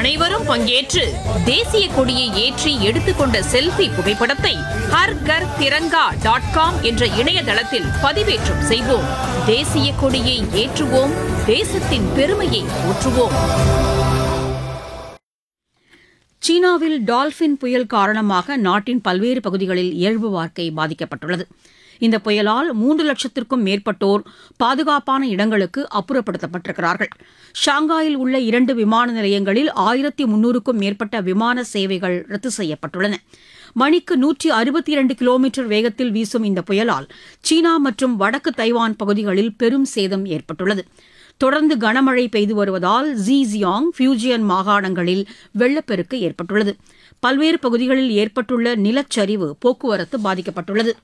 அனைவரும் பங்கேற்று தேசிய கொடியை ஏற்றி எடுத்துக்கொண்ட செல்ஃபி புகைப்படத்தை ஹர் கர் திரங்கா டாட் காம் என்ற இணையதளத்தில் பதிவேற்றம் செய்வோம் தேசிய கொடியை ஏற்றுவோம் தேசத்தின் பெருமையை ஊற்றுவோம் சீனாவில் டால்பின் புயல் காரணமாக நாட்டின் பல்வேறு பகுதிகளில் இயல்பு வாழ்க்கை பாதிக்கப்பட்டுள்ளது இந்த புயலால் மூன்று லட்சத்திற்கும் மேற்பட்டோர் பாதுகாப்பான இடங்களுக்கு அப்புறப்படுத்தப்பட்டிருக்கிறார்கள் ஷாங்காயில் உள்ள இரண்டு விமான நிலையங்களில் ஆயிரத்தி முன்னூறுக்கும் மேற்பட்ட விமான சேவைகள் ரத்து செய்யப்பட்டுள்ளன மணிக்கு நூற்றி அறுபத்தி இரண்டு கிலோமீட்டர் வேகத்தில் வீசும் இந்த புயலால் சீனா மற்றும் வடக்கு தைவான் பகுதிகளில் பெரும் சேதம் ஏற்பட்டுள்ளது தொடர்ந்து கனமழை பெய்து வருவதால் ஜீஜியாங் ஃபியூஜியன் மாகாணங்களில் வெள்ளப்பெருக்கு ஏற்பட்டுள்ளது பல்வேறு பகுதிகளில் ஏற்பட்டுள்ள நிலச்சரிவு போக்குவரத்து பாதிக்கப்பட்டுள்ளது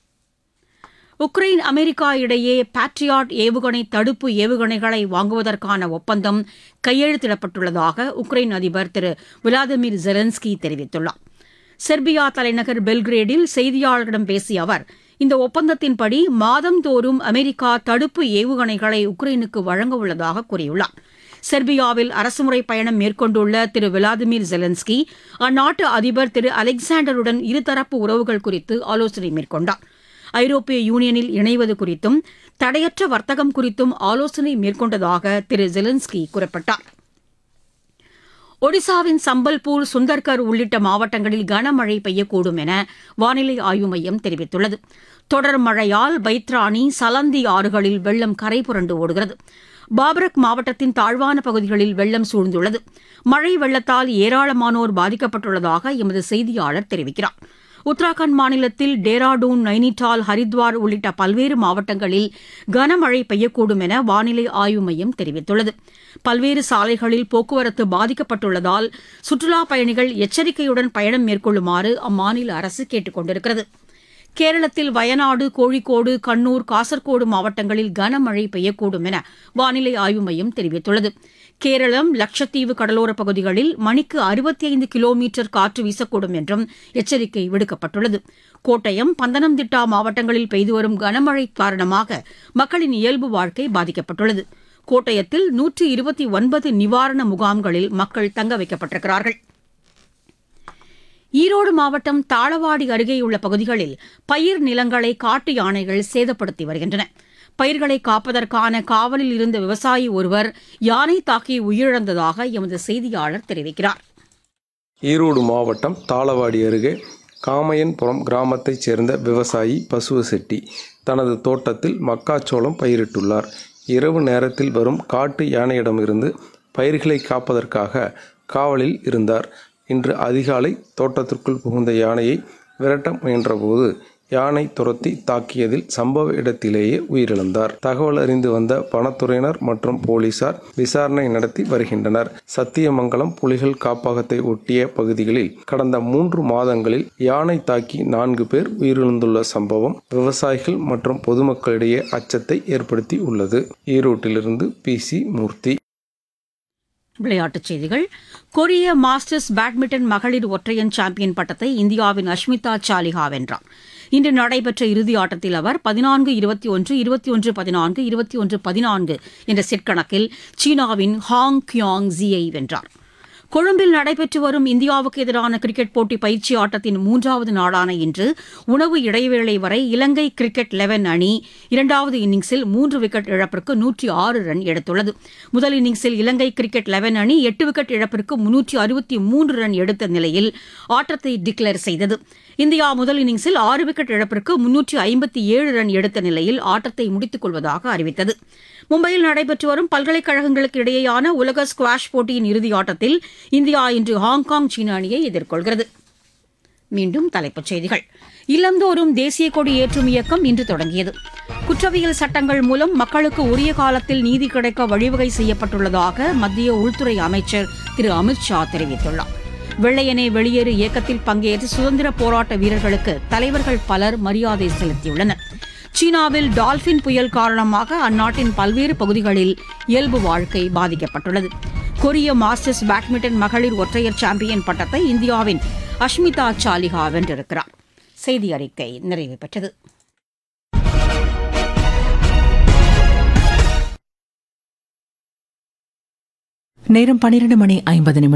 உக்ரைன் அமெரிக்கா இடையே பாட்ரியாட் ஏவுகணை தடுப்பு ஏவுகணைகளை வாங்குவதற்கான ஒப்பந்தம் கையெழுத்திடப்பட்டுள்ளதாக உக்ரைன் அதிபர் திரு விளாடிமிர் ஜெலன்ஸ்கி தெரிவித்துள்ளார் செர்பியா தலைநகர் பெல்கிரேடில் செய்தியாளர்களிடம் பேசிய அவர் இந்த ஒப்பந்தத்தின்படி மாதந்தோறும் அமெரிக்கா தடுப்பு ஏவுகணைகளை உக்ரைனுக்கு வழங்க உள்ளதாக கூறியுள்ளார் செர்பியாவில் அரசுமுறை பயணம் மேற்கொண்டுள்ள திரு விளாடிமிர் ஜெலன்ஸ்கி அந்நாட்டு அதிபர் திரு அலெக்சாண்டருடன் இருதரப்பு உறவுகள் குறித்து ஆலோசனை மேற்கொண்டார் ஐரோப்பிய யூனியனில் இணைவது குறித்தும் தடையற்ற வர்த்தகம் குறித்தும் ஆலோசனை மேற்கொண்டதாக திரு ஜெலன்ஸ்கி குறிப்பிட்டார் ஒடிசாவின் சம்பல்பூர் சுந்தர்கர் உள்ளிட்ட மாவட்டங்களில் கனமழை பெய்யக்கூடும் என வானிலை ஆய்வு மையம் தெரிவித்துள்ளது தொடர் மழையால் பைத்ராணி சலந்தி ஆறுகளில் வெள்ளம் கரை புரண்டு ஓடுகிறது பாபரக் மாவட்டத்தின் தாழ்வான பகுதிகளில் வெள்ளம் சூழ்ந்துள்ளது மழை வெள்ளத்தால் ஏராளமானோர் பாதிக்கப்பட்டுள்ளதாக எமது செய்தியாளர் தெரிவிக்கிறார் உத்தராகண்ட் மாநிலத்தில் டேராடூன் நைனிடால் ஹரித்வார் உள்ளிட்ட பல்வேறு மாவட்டங்களில் கனமழை பெய்யக்கூடும் என வானிலை ஆய்வு மையம் தெரிவித்துள்ளது பல்வேறு சாலைகளில் போக்குவரத்து பாதிக்கப்பட்டுள்ளதால் சுற்றுலாப் பயணிகள் எச்சரிக்கையுடன் பயணம் மேற்கொள்ளுமாறு அம்மாநில அரசு கேட்டுக் கொண்டிருக்கிறது கேரளத்தில் வயநாடு கோழிக்கோடு கண்ணூர் காசர்கோடு மாவட்டங்களில் கனமழை பெய்யக்கூடும் என வானிலை ஆய்வு மையம் தெரிவித்துள்ளது கேரளம் லட்சத்தீவு கடலோரப் பகுதிகளில் மணிக்கு அறுபத்தி ஐந்து கிலோமீட்டர் காற்று வீசக்கூடும் என்றும் எச்சரிக்கை விடுக்கப்பட்டுள்ளது கோட்டயம் பந்தனம்திட்டா மாவட்டங்களில் பெய்து வரும் கனமழை காரணமாக மக்களின் இயல்பு வாழ்க்கை பாதிக்கப்பட்டுள்ளது கோட்டயத்தில் நூற்று இருபத்தி ஒன்பது நிவாரண முகாம்களில் மக்கள் தங்க வைக்கப்பட்டிருக்கிறார்கள் ஈரோடு மாவட்டம் தாளவாடி அருகேயுள்ள பகுதிகளில் பயிர் நிலங்களை காட்டு யானைகள் சேதப்படுத்தி வருகின்றன பயிர்களை காப்பதற்கான காவலில் இருந்த விவசாயி ஒருவர் யானை தாக்கி உயிரிழந்ததாக எமது செய்தியாளர் தெரிவிக்கிறார் ஈரோடு மாவட்டம் தாளவாடி அருகே காமையன்புரம் கிராமத்தைச் சேர்ந்த விவசாயி பசுவ செட்டி தனது தோட்டத்தில் மக்காச்சோளம் பயிரிட்டுள்ளார் இரவு நேரத்தில் வரும் காட்டு யானையிடமிருந்து பயிர்களை காப்பதற்காக காவலில் இருந்தார் இன்று அதிகாலை தோட்டத்திற்குள் புகுந்த யானையை விரட்ட முயன்றபோது யானை துரத்தி தாக்கியதில் சம்பவ இடத்திலேயே உயிரிழந்தார் தகவல் அறிந்து வந்த வனத்துறையினர் மற்றும் போலீசார் விசாரணை நடத்தி வருகின்றனர் சத்தியமங்கலம் புலிகள் காப்பகத்தை ஒட்டிய பகுதிகளில் கடந்த மூன்று மாதங்களில் யானை தாக்கி நான்கு பேர் உயிரிழந்துள்ள சம்பவம் விவசாயிகள் மற்றும் பொதுமக்களிடையே அச்சத்தை ஏற்படுத்தி உள்ளது ஈரோட்டிலிருந்து பி சி மூர்த்தி விளையாட்டுச் செய்திகள் கொரிய மாஸ்டர்ஸ் பேட்மிண்டன் மகளிர் ஒற்றையன் சாம்பியன் பட்டத்தை இந்தியாவின் அஷ்மிதா சாலிஹா வென்றார் இன்று நடைபெற்ற இறுதி ஆட்டத்தில் அவர் பதினான்கு இருபத்தி ஒன்று இருபத்தி ஒன்று பதினான்கு இருபத்தி ஒன்று பதினான்கு என்ற செட் கணக்கில் சீனாவின் ஹாங் கியாங் ஜியை வென்றார் கொழும்பில் நடைபெற்று வரும் இந்தியாவுக்கு எதிரான கிரிக்கெட் போட்டி பயிற்சி ஆட்டத்தின் மூன்றாவது நாளான இன்று உணவு இடைவேளை வரை இலங்கை கிரிக்கெட் லெவன் அணி இரண்டாவது இன்னிங்ஸில் மூன்று விக்கெட் இழப்பிற்கு நூற்றி ஆறு ரன் எடுத்துள்ளது முதல் இன்னிங்ஸில் இலங்கை கிரிக்கெட் லெவன் அணி எட்டு விக்கெட் இழப்பிற்கு முன்னூற்றி அறுபத்தி மூன்று ரன் எடுத்த நிலையில் ஆட்டத்தை டிக்ளேர் செய்தது இந்தியா முதல் இன்னிங்ஸில் ஆறு விக்கெட் இழப்பிற்கு முன்னூற்றி ஐம்பத்தி ஏழு ரன் எடுத்த நிலையில் ஆட்டத்தை முடித்துக் கொள்வதாக அறிவித்தது மும்பையில் நடைபெற்று வரும் பல்கலைக்கழகங்களுக்கு இடையேயான உலக ஸ்குவாஷ் போட்டியின் இறுதி ஆட்டத்தில் இந்தியா இன்று ஹாங்காங் சீன அணியை எதிர்கொள்கிறது மீண்டும் தலைப்புச் செய்திகள் இல்லந்தோறும் தேசிய கொடி ஏற்றும் இயக்கம் இன்று தொடங்கியது குற்றவியல் சட்டங்கள் மூலம் மக்களுக்கு உரிய காலத்தில் நீதி கிடைக்க வழிவகை செய்யப்பட்டுள்ளதாக மத்திய உள்துறை அமைச்சர் திரு அமித் ஷா தெரிவித்துள்ளார் வெள்ளையனே வெளியேறு இயக்கத்தில் பங்கேற்ற சுதந்திர போராட்ட வீரர்களுக்கு தலைவர்கள் பலர் மரியாதை செலுத்தியுள்ளனர் சீனாவில் டால்பின் புயல் காரணமாக அந்நாட்டின் பல்வேறு பகுதிகளில் இயல்பு வாழ்க்கை பாதிக்கப்பட்டுள்ளது கொரிய மாஸ்டர்ஸ் பேட்மிண்டன் மகளிர் ஒற்றையர் சாம்பியன் பட்டத்தை இந்தியாவின் அஷ்மிதா சாலிஹா வென்றிருக்கிறார் செய்தி அறிக்கை நிறைவு பெற்றது நேரம் பன்னிரண்டு மணி ஐம்பது நிமிடம்